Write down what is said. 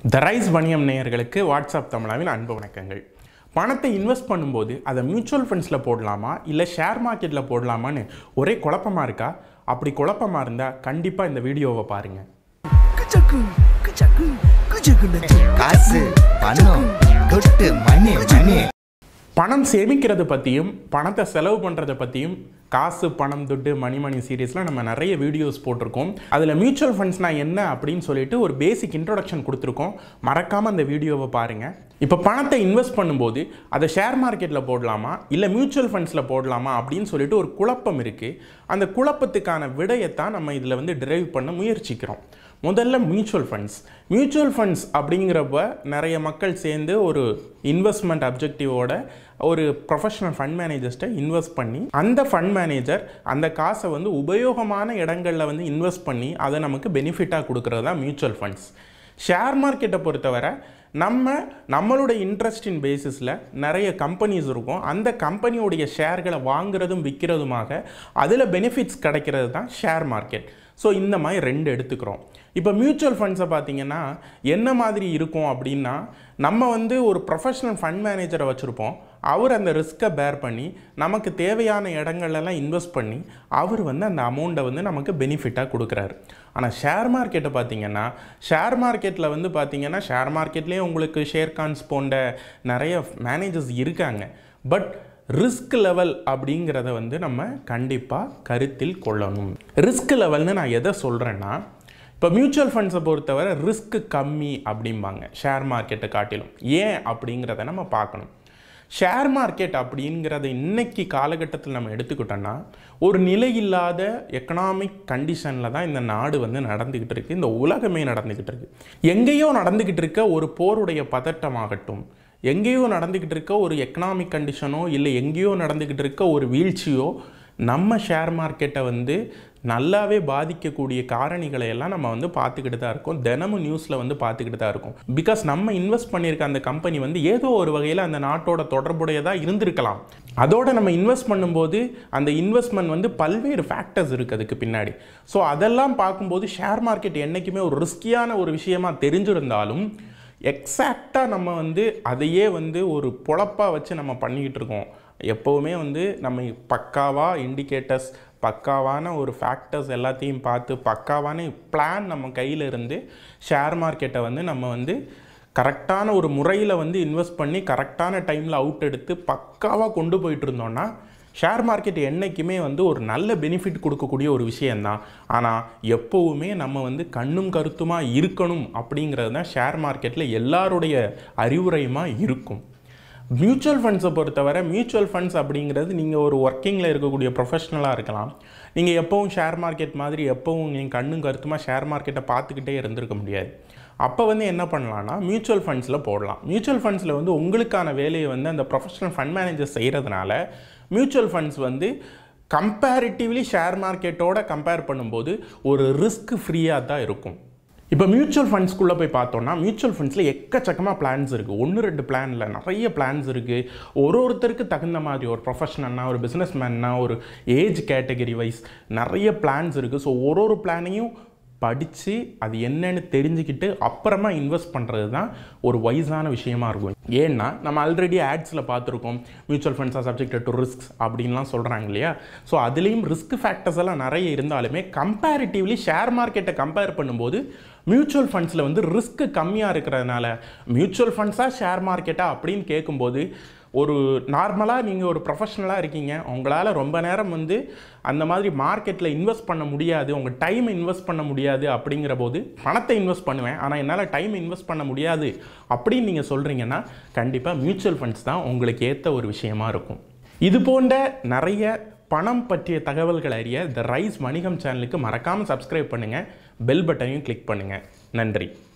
the rise வணியம் நேயர்களுக்கு WhatsApp தமிழாவின் அன்பு வணக்கங்கள் பணத்தை இன்வெஸ்ட் பண்ணும்போது அதை மியூச்சுவல் ஃபண்ட்ஸில் போடலாமா இல்லை ஷேர் மார்க்கெட்டில் போடலாமான்னு ஒரே குழப்பமா இருக்கா அப்படி குழப்பமா இருந்தால் கண்டிப்பாக இந்த வீடியோவை பாருங்கள் குச்சக்கு குச்சக்கு குச்சக்கு காசு பணம் துட்டு மணி மணி பணம் சேமிக்கிறது பற்றியும் பணத்தை செலவு பண்ணுறதை பற்றியும் காசு பணம் துட்டு மணி மணி சீரீஸில் நம்ம நிறைய வீடியோஸ் போட்டிருக்கோம் அதில் மியூச்சுவல் ஃபண்ட்ஸ்னால் என்ன அப்படின்னு சொல்லிட்டு ஒரு பேசிக் இன்ட்ரோடக்ஷன் கொடுத்துருக்கோம் மறக்காமல் அந்த வீடியோவை பாருங்கள் இப்போ பணத்தை இன்வெஸ்ட் பண்ணும்போது அதை ஷேர் மார்க்கெட்டில் போடலாமா இல்லை மியூச்சுவல் ஃபண்ட்ஸில் போடலாமா அப்படின்னு சொல்லிட்டு ஒரு குழப்பம் இருக்குது அந்த குழப்பத்துக்கான விடையைத்தான் நம்ம இதில் வந்து டிரைவ் பண்ண முயற்சிக்கிறோம் முதல்ல மியூச்சுவல் ஃபண்ட்ஸ் மியூச்சுவல் ஃபண்ட்ஸ் அப்படிங்கிறப்ப நிறைய மக்கள் சேர்ந்து ஒரு இன்வெஸ்ட்மெண்ட் அப்ஜெக்டிவோட ஒரு ப்ரொஃபஷனல் ஃபண்ட் மேனேஜர்ஸ்ட்டை இன்வெஸ்ட் பண்ணி அந்த ஃபண்ட் மேனேஜர் அந்த காசை வந்து உபயோகமான இடங்களில் வந்து இன்வெஸ்ட் பண்ணி அதை நமக்கு பெனிஃபிட்டாக கொடுக்கறது தான் மியூச்சுவல் ஃபண்ட்ஸ் ஷேர் மார்க்கெட்டை பொறுத்தவரை நம்ம நம்மளுடைய இன்ட்ரெஸ்டின் பேசிஸில் நிறைய கம்பெனிஸ் இருக்கும் அந்த கம்பெனியோடைய ஷேர்களை வாங்குறதும் விற்கிறதுமாக அதில் பெனிஃபிட்ஸ் கிடைக்கிறது தான் ஷேர் மார்க்கெட் ஸோ இந்த மாதிரி ரெண்டு எடுத்துக்கிறோம் இப்போ மியூச்சுவல் ஃபண்ட்ஸை பார்த்தீங்கன்னா என்ன மாதிரி இருக்கும் அப்படின்னா நம்ம வந்து ஒரு ப்ரொஃபஷனல் ஃபண்ட் மேனேஜரை வச்சுருப்போம் அவர் அந்த ரிஸ்க்கை பேர் பண்ணி நமக்கு தேவையான இடங்கள்லாம் இன்வெஸ்ட் பண்ணி அவர் வந்து அந்த அமௌண்ட்டை வந்து நமக்கு பெனிஃபிட்டாக கொடுக்குறாரு ஆனால் ஷேர் மார்க்கெட்டை பார்த்தீங்கன்னா ஷேர் மார்க்கெட்டில் வந்து பார்த்தீங்கன்னா ஷேர் மார்க்கெட்லேயே உங்களுக்கு ஷேர் கான்ஸ் போன்ற நிறைய மேனேஜர்ஸ் இருக்காங்க பட் ரிஸ்க் லெவல் அப்படிங்கிறத வந்து நம்ம கண்டிப்பாக கருத்தில் கொள்ளணும் ரிஸ்க் லெவல்னு நான் எதை சொல்கிறேன்னா இப்போ மியூச்சுவல் ஃபண்ட்ஸை பொறுத்தவரை ரிஸ்க் கம்மி அப்படிம்பாங்க ஷேர் மார்க்கெட்டை காட்டிலும் ஏன் அப்படிங்கிறத நம்ம பார்க்கணும் ஷேர் மார்க்கெட் அப்படிங்கிறத இன்னைக்கு காலகட்டத்தில் நம்ம எடுத்துக்கிட்டோம்னா ஒரு நிலையில்லாத எக்கனாமிக் கண்டிஷனில் தான் இந்த நாடு வந்து நடந்துக்கிட்டு இருக்குது இந்த உலகமே நடந்துக்கிட்டு இருக்கு எங்கேயோ நடந்துக்கிட்டு இருக்க ஒரு போருடைய பதட்டமாகட்டும் எங்கேயோ நடந்துக்கிட்டு இருக்க ஒரு எக்கனாமிக் கண்டிஷனோ இல்லை எங்கேயோ நடந்துக்கிட்டு இருக்க ஒரு வீழ்ச்சியோ நம்ம ஷேர் மார்க்கெட்டை வந்து நல்லாவே பாதிக்கக்கூடிய காரணிகளை எல்லாம் நம்ம வந்து பார்த்துக்கிட்டு தான் இருக்கோம் தினமும் நியூஸில் வந்து பார்த்துக்கிட்டு தான் இருக்கோம் பிகாஸ் நம்ம இன்வெஸ்ட் பண்ணியிருக்க அந்த கம்பெனி வந்து ஏதோ ஒரு வகையில் அந்த நாட்டோட தொடர்புடையதாக இருந்திருக்கலாம் அதோட நம்ம இன்வெஸ்ட் பண்ணும்போது அந்த இன்வெஸ்ட்மெண்ட் வந்து பல்வேறு ஃபேக்டர்ஸ் இருக்குது அதுக்கு பின்னாடி ஸோ அதெல்லாம் பார்க்கும்போது ஷேர் மார்க்கெட் என்றைக்குமே ஒரு ரிஸ்கியான ஒரு விஷயமா தெரிஞ்சிருந்தாலும் எக்ஸாக்டாக நம்ம வந்து அதையே வந்து ஒரு பொழப்பாக வச்சு நம்ம பண்ணிக்கிட்டு இருக்கோம் எப்போவுமே வந்து நம்ம பக்காவாக இண்டிகேட்டர்ஸ் பக்காவான ஒரு ஃபேக்டர்ஸ் எல்லாத்தையும் பார்த்து பக்காவான பிளான் நம்ம கையில் இருந்து ஷேர் மார்க்கெட்டை வந்து நம்ம வந்து கரெக்டான ஒரு முறையில் வந்து இன்வெஸ்ட் பண்ணி கரெக்டான டைமில் அவுட் எடுத்து பக்காவாக கொண்டு போயிட்டு இருந்தோம்னா ஷேர் மார்க்கெட் என்றைக்குமே வந்து ஒரு நல்ல பெனிஃபிட் கொடுக்கக்கூடிய ஒரு விஷயந்தான் ஆனால் எப்போவுமே நம்ம வந்து கண்ணும் கருத்துமாக இருக்கணும் அப்படிங்கிறது தான் ஷேர் மார்க்கெட்டில் எல்லாருடைய அறிவுரையுமா இருக்கும் மியூச்சுவல் ஃபண்ட்ஸை பொறுத்தவரை மியூச்சுவல் ஃபண்ட்ஸ் அப்படிங்கிறது நீங்கள் ஒரு ஒர்க்கிங்கில் இருக்கக்கூடிய ப்ரொஃபஷனலாக இருக்கலாம் நீங்கள் எப்போவும் ஷேர் மார்க்கெட் மாதிரி எப்போவும் நீங்கள் கண்ணும் கருத்துமாக ஷேர் மார்க்கெட்டை பார்த்துக்கிட்டே இருந்திருக்க முடியாது அப்போ வந்து என்ன பண்ணலான்னா மியூச்சுவல் ஃபண்ட்ஸில் போடலாம் மியூச்சுவல் ஃபண்ட்ஸில் வந்து உங்களுக்கான வேலையை வந்து அந்த ப்ரொஃபஷனல் ஃபண்ட் மேனேஜர் செய்கிறதுனால மியூச்சுவல் ஃபண்ட்ஸ் வந்து கம்பேரிட்டிவ்லி ஷேர் மார்க்கெட்டோட கம்பேர் பண்ணும்போது ஒரு ரிஸ்க் ஃப்ரீயாக தான் இருக்கும் இப்போ மியூச்சுவல் ஃபண்ட்ஸ்குள்ளே போய் பார்த்தோம்னா மியூச்சுவல் ஃபண்ட்ஸில் எக்கச்சக்கமாக பிளான்ஸ் இருக்குது ஒன்று ரெண்டு பிளானில் நிறைய பிளான்ஸ் இருக்குது ஒரு ஒருத்தருக்கு தகுந்த மாதிரி ஒரு ப்ரொஃபஷனல்னா ஒரு பிஸ்னஸ் மேன்னா ஒரு ஏஜ் கேட்டகரி வைஸ் நிறைய பிளான்ஸ் இருக்குது ஸோ ஒரு ஒரு பிளானையும் படித்து அது என்னன்னு தெரிஞ்சுக்கிட்டு அப்புறமா இன்வெஸ்ட் பண்ணுறது தான் ஒரு வைஸான விஷயமா இருக்கும் ஏன்னா நம்ம ஆல்ரெடி ஆட்ஸில் பார்த்துருக்கோம் mutual funds are subject to risk அப்படின்லாம் சொல்கிறாங்க இல்லையா ஸோ அதுலேயும் ரிஸ்க் ஃபேக்டர்ஸ் எல்லாம் நிறைய இருந்தாலுமே கம்பேரிட்டிவ்லி ஷேர் மார்க்கெட்டை கம்பேர் பண்ணும்போது மியூச்சுவல் ஃபண்ட்ஸில் வந்து ரிஸ்க் கம்மியாக இருக்கிறதுனால மியூச்சுவல் ஃபண்ட்ஸாக ஷேர் மார்க்கெட்டா அப்படின்னு கேட்கும்போது ஒரு நார்மலாக நீங்கள் ஒரு ப்ரொஃபஷனலாக இருக்கீங்க உங்களால் ரொம்ப நேரம் வந்து அந்த மாதிரி மார்க்கெட்டில் இன்வெஸ்ட் பண்ண முடியாது உங்கள் டைம் இன்வெஸ்ட் பண்ண முடியாது அப்படிங்கிற போது பணத்தை இன்வெஸ்ட் பண்ணுவேன் ஆனால் என்னால் டைம் இன்வெஸ்ட் பண்ண முடியாது அப்படின்னு நீங்கள் சொல்கிறீங்கன்னா கண்டிப்பாக மியூச்சுவல் ஃபண்ட்ஸ் தான் உங்களுக்கு ஏற்ற ஒரு விஷயமா இருக்கும் இது போன்ற நிறைய பணம் பற்றிய தகவல்கள் அறிய த ரைஸ் வணிகம் சேனலுக்கு மறக்காமல் சப்ஸ்கிரைப் பண்ணுங்கள் பெல் பட்டனையும் கிளிக் பண்ணுங்கள் நன்றி